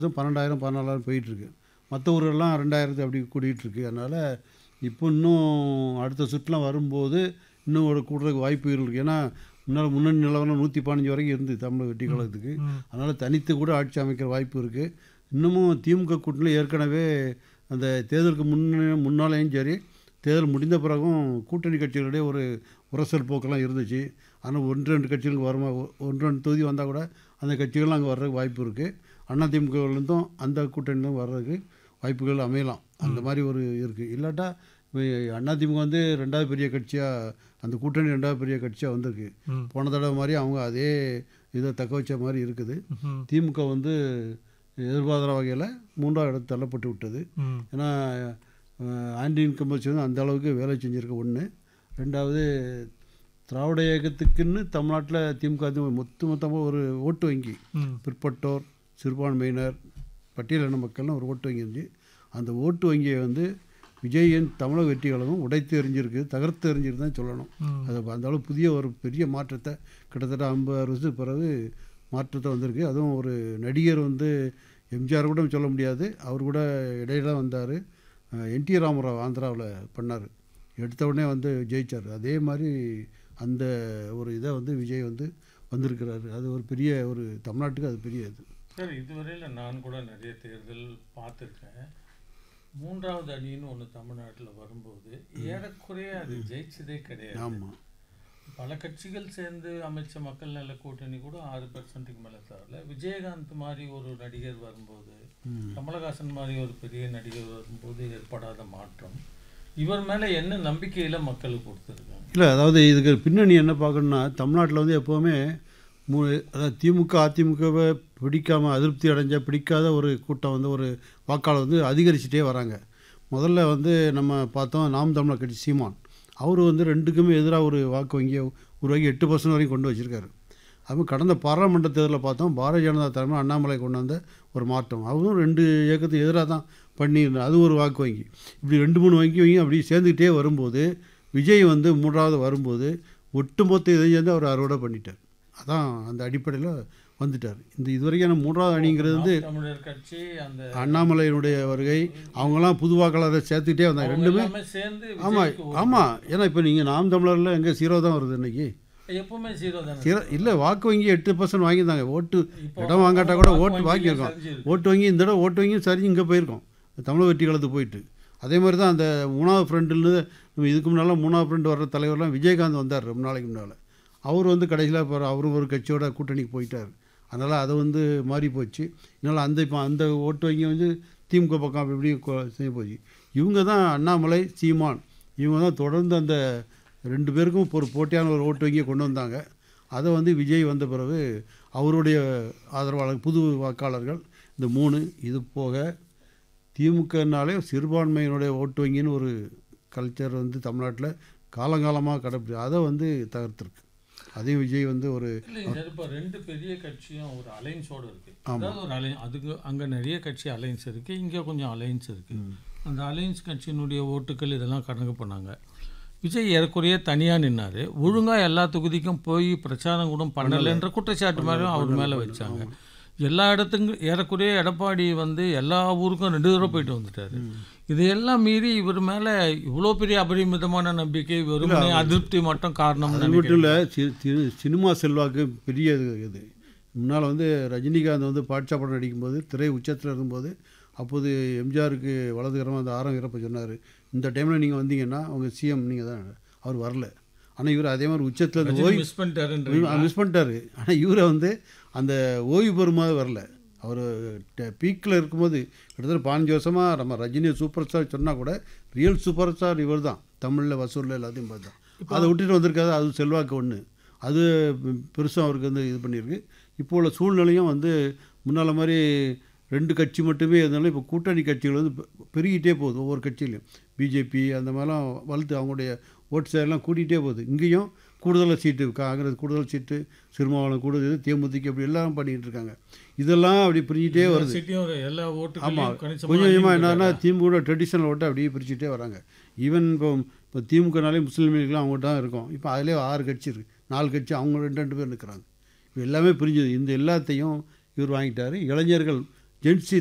இதுவும் பன்னெண்டாயிரம் பதினாலாயிரம் போயிட்டுருக்கு மற்ற ஊரெல்லாம் ரெண்டாயிரத்து அப்படி கூட்டிகிட்டு இருக்கு அதனால் இப்போ இன்னும் அடுத்த சுற்றுலாம் வரும்போது இன்னும் ஒரு கூடுறதுக்கு வாய்ப்புகள் இருக்குது ஏன்னா முன்னால் முன்னணி நிலவரம் நூற்றி பதினஞ்சு வரைக்கும் இருந்து தமிழ் வெட்டி கழகத்துக்கு அதனால் தனித்து கூட ஆட்சி அமைக்கிற வாய்ப்பு இருக்குது இன்னமும் திமுக கூட்டணியில் ஏற்கனவே அந்த தேர்தலுக்கு முன்ன முன்னாலேயும் சரி தேர்தல் முடிந்த பிறகும் கூட்டணி கட்சிகளிடையே ஒரு உரசல் போக்கெல்லாம் இருந்துச்சு ஆனால் ஒன்று ரெண்டு கட்சிகளுக்கு வருமா ஒன்று ரெண்டு தொகுதி வந்தால் கூட அந்த கட்சிகள்லாம் அங்கே வர்றதுக்கு வாய்ப்பு இருக்குது அதிமுகவிலேருந்தும் அந்த கூட்டணியிலும் வர்றதுக்கு வாய்ப்புகள் அமையலாம் அந்த மாதிரி ஒரு இருக்குது இல்லாட்டா அதிமுக வந்து ரெண்டாவது பெரிய கட்சியாக அந்த கூட்டணி ரெண்டாவது பெரிய கட்சியாக வந்திருக்கு ம். போன தடவை மாதிரி அவங்க அதே இதை தக்க வச்ச மாதிரி இருக்குது ம். திமுக வந்து எதிர்பாராத வகையில் மூன்றாவது இடத்து தள்ளப்பட்டு விட்டது ம். ஏன்னா அஹ், ஆன்டி இன்கம்பல்சி வந்து அந்த அளவுக்கு வேலை செஞ்சுருக்க ஒன்று ரெண்டாவது திராவிட இயக்கத்துக்குன்னு தமிழ்நாட்டில் திமுக வந்து மொத்த மொத்தமாக ஒரு ஓட்டு வங்கி ம். பிற்பட்டோர் சிறுபான்மையினர் பட்டியலின மக்கள்னு ஒரு ஓட்டு வங்கி இருந்துச்சு அந்த ஓட்டு வங்கியை வந்து விஜயின் தமிழக வெற்றி கழகம் உடைத்து எறிஞ்சிருக்கு தகர்த்து எறிஞ்சிருக்கு தான் சொல்லணும் ம். அது அந்த அளவு புதிய ஒரு பெரிய மாற்றத்தை கிட்டத்தட்ட ஐம்பது வருஷத்துக்கு பிறகு மாற்றத்தை வந்திருக்கு அதுவும் ஒரு நடிகர் வந்து எம்ஜிஆர் கூட சொல்ல முடியாது அவர் கூட இடையில வந்தார் என்டி ராமராவ் ஆந்திராவில் பண்ணார் எடுத்த உடனே வந்து ஜெயிச்சார் அதே மாதிரி அந்த ஒரு இதை வந்து விஜய் வந்து வந்திருக்கிறாரு அது ஒரு பெரிய ஒரு தமிழ்நாட்டுக்கு அது பெரிய இது சார் இதுவரையில் நான் கூட நிறைய தேர்தல் பார்த்துருக்கேன் மூன்றாவது அணின்னு ஒன்று தமிழ்நாட்டில் வரும்போது ஏறக்குறைய அது ஜெயிச்சதே கிடையாது ஆமாம் பல கட்சிகள் சேர்ந்து அமைச்ச மக்கள் நல கூட்டணி கூட ஆறு பெர்சன்ட்டுக்கு மேலே தரல விஜயகாந்த் மாதிரி ஒரு நடிகர் வரும்போது கமலஹாசன் மாதிரி ஒரு பெரிய நடிகர் வரும்போது ஏற்படாத மாற்றம் இவர் மேலே என்ன நம்பிக்கையில் மக்களுக்கு கொடுத்துருக்காங்க இல்லை அதாவது இதுக்கு பின்னணி என்ன பார்க்கணுன்னா தமிழ்நாட்டில் வந்து எப்போவுமே மூ அதாவது திமுக அதிமுகவை பிடிக்காமல் அதிருப்தி அடைஞ்ச பிடிக்காத ஒரு கூட்டம் வந்து ஒரு வாக்காளர் வந்து அதிகரிச்சுட்டே வராங்க முதல்ல வந்து நம்ம பார்த்தோம் நாம் தமிழர் கட்சி சீமான் அவர் வந்து ரெண்டுக்குமே எதிராக ஒரு வாக்கு வங்கியை உருவாக்கி எட்டு பர்சன்ட் வரைக்கும் கொண்டு வச்சுருக்காரு அதுவும் கடந்த பாராளுமன்ற தேர்தலில் பார்த்தோம் பாரதிய ஜனதா தலைமை அண்ணாமலை கொண்டு வந்த ஒரு மாற்றம் அவரும் ரெண்டு இயக்கத்துக்கு எதிராக தான் பண்ணியிருந்தார் அது ஒரு வாக்கு வங்கி இப்படி ரெண்டு மூணு வங்கி வங்கி அப்படி சேர்ந்துக்கிட்டே வரும்போது விஜய் வந்து மூன்றாவது வரும்போது ஒட்டுமொத்த இதையும் சேர்ந்து அவர் அறுவடை பண்ணிட்டார் அதான் அந்த அடிப்படையில் வந்துட்டார் இந்த இதுவரைக்கும் மூன்றாவது அணிங்கிறது வந்து நாம் தமிழர் கட்சி அந்த அண்ணாமலையினுடைய வருகை அவங்கெல்லாம் புது வாக்காளரை சேர்த்துக்கிட்டே வந்தாங்க அவங்க ரெண்டுமே எல்லாமே சேர்ந்து ஆமாம் விஜய்க்கு ஓட்டு. ஆமாம் ஏன்னா இப்போ நீங்கள் நாம் தமிழரில் எங்கே ஜீரோ தான் வருது இன்னைக்கு எப்பவுமே ஜீரோ தானே ஜீரோ இல்லை வாக்கு வங்கி எட்டு பர்சன்ட் வாங்கியிருந்தாங்க ஓட்டு இப்போ இடம் வாங்காட்டா கூட வாக்கு ஓட்டு வங்கியும் வாங்கியிருக்கோம் சரிஞ்சிருக்கு. ஓட்டு வங்கி இந்த தடவை ஓட்டு வங்கியும் சரி இங்கே போயிருக்கோம் தமிழ் வெற்றி காலத்துக்கு போயிட்டு அதே மாதிரி தான் அந்த மூணாவது ஃப்ரெண்டுன்னு நம்ம இதுக்கு முன்னால் மூணாவது ஃப்ரெண்டு வர்ற தலைவர்லாம் விஜயகாந்த் வந்தார் ரொம்ப நாளைக்கு முன்னால் அவர் வந்து கடைசியில் இப்போ அவரும் ஒரு கட்சியோட கூட்டணிக்கு போயிட்டார் அதனால் அது வந்து மாறி போச்சு இதனால் அந்த இப்போ அந்த ஓட்டு வங்கி வந்து திமுக பக்கம் அப்படி இப்படி கொ- செய்ய போச்சு இவங்க தான் அண்ணாமலை சீமான் இவங்க தான் தொடர்ந்து அந்த ரெண்டு பேருக்கும் இப்போ ஒரு போட்டியான ஒரு ஓட்டு வங்கியை கொண்டு வந்தாங்க அதை வந்து விஜய் வந்த பிறகு அவருடைய ஆதரவாளர் புது வாக்காளர்கள் இந்த மூணு இது போக திமுகனாலே சிறுபான்மையினுடைய ஓட்டு வங்கின்னு ஒரு கல்ச்சர் வந்து தமிழ்நாட்டில் காலங்காலமாக கடைப்பிடி அதை வந்து தகர்த்துருக்கு அதையும் விஜய் வந்து ஒரு இல்லைங்க சார் இப்போ ரெண்டு பெரிய கட்சியும் ஒரு அலைன்ஸோடு இருக்கு அதாவது ஒரு அலை அதுக்கு அங்கே நிறைய கட்சி அலைன்ஸ் இருக்கு இங்கே கொஞ்சம் அலைன்ஸ் இருக்கு அந்த அலைன்ஸ் கட்சியினுடைய ஓட்டுகள் இதெல்லாம் கணக்கு பண்ணாங்க விஜய் ஏறக்குறைய தனியாக நின்னாரு ஒழுங்கா எல்லா தொகுதிக்கும் போய் பிரச்சாரம் கூட பண்ணலைன்ற குற்றச்சாட்டு மேலும் அவர் மேலே வச்சாங்க எல்லா இடத்துக்கும் ஏறக்குறைய எடப்பாடி வந்து எல்லா ஊருக்கும் ரெண்டு தடவை போயிட்டு வந்துட்டாரு இதையெல்லாம் மீறி இவர் மேலே இவ்வளோ பெரிய அபரிமிதமான நம்பிக்கை வெறுமனே அதிருப்தி மட்டும் காரணம் அது மட்டும் இல்லை சினிமா செல்வாக்கு பெரிய இது இது முன்னால் வந்து ரஜினிகாந்த் வந்து பாட்சா படம் நடிக்கும்போது திரை உச்சத்தில் இருக்கும்போது அப்போது எம்ஜிஆருக்கு வலதுகரமாக அந்த ஆரம் இறப்ப சொன்னார் இந்த டைமில் நீங்கள் வந்தீங்கன்னா அவங்க சிஎம் நீங்கள் தான் அவர் வரல ஆனால் இவர் அதே மாதிரி உச்சத்தில் இருந்து ஓய்வு மிஸ் பண்ணிட்டாருன்ற மிஸ் பண்ணிட்டாரு ஆனால் இவரை வந்து அந்த ஓய்வு பெறுமாவது வரல அவர் பீக்கில் இருக்கும்போது கிட்டத்தட்ட பாஞ்சு வருஷமாக நம்ம ரஜினி சூப்பர் ஸ்டார் சொன்னால் கூட ரியல் சூப்பர் ஸ்டார் இவர் தான் தமிழில் வசூலில் எல்லாத்தையும் பார்த்தா அதை விட்டுட்டு வந்திருக்காது அது செல்வாக்கு ஒன்று அது பெருசாக அவருக்கு வந்து இது பண்ணியிருக்கு இப்போ உள்ள சூழ்நிலையும் வந்து முன்னால் மாதிரி ரெண்டு கட்சி மட்டுமே இருந்தாலும் இப்போ கூட்டணி கட்சிகள் வந்து பெ- பெருகிட்டே போகுது ஒவ்வொரு கட்சியிலையும் பிஜேபி அந்த மாதிரிலாம் வளர்த்து அவங்களுடைய ஓட்டு சேரெல்லாம் கூட்டிகிட்டே போகுது இங்கேயும் கூடுதலாக சீட்டு காங்கிரஸ் கூடுதல் சீட்டு சிறுமாவளம் கூடுதல் தேமுதிக அப்படி எல்லாம் பண்ணிகிட்டு இருக்காங்க இதெல்லாம் அப்படி பிரிஞ்சிட்டே வருது சிட்டியும் ஒரு எல்லா ஆமாம் ஓட்டுகளையும் கணிசமா கொஞ்சம் கொஞ்சமாக அதிகம் என்னன்னா திமுக ட்ரெடிஷ்னல் ஓட்டை அப்படியே பிரிச்சுட்டே வராங்க ஈவன் இப்போ இப்போ திமுகனாலே முஸ்லீம்களுக்குலாம் அவங்க தான் இருக்கும் இப்போ அதிலே ஆறு கட்சி இருக்குது நாலு கட்சி அவங்க ரெண்டு ரெண்டு பேர் நிற்கிறாங்க இப்போ எல்லாமே பிரிஞ்சுது இந்த எல்லாத்தையும் இவர் வாங்கிட்டாரு இளைஞர்கள் ஜென்சி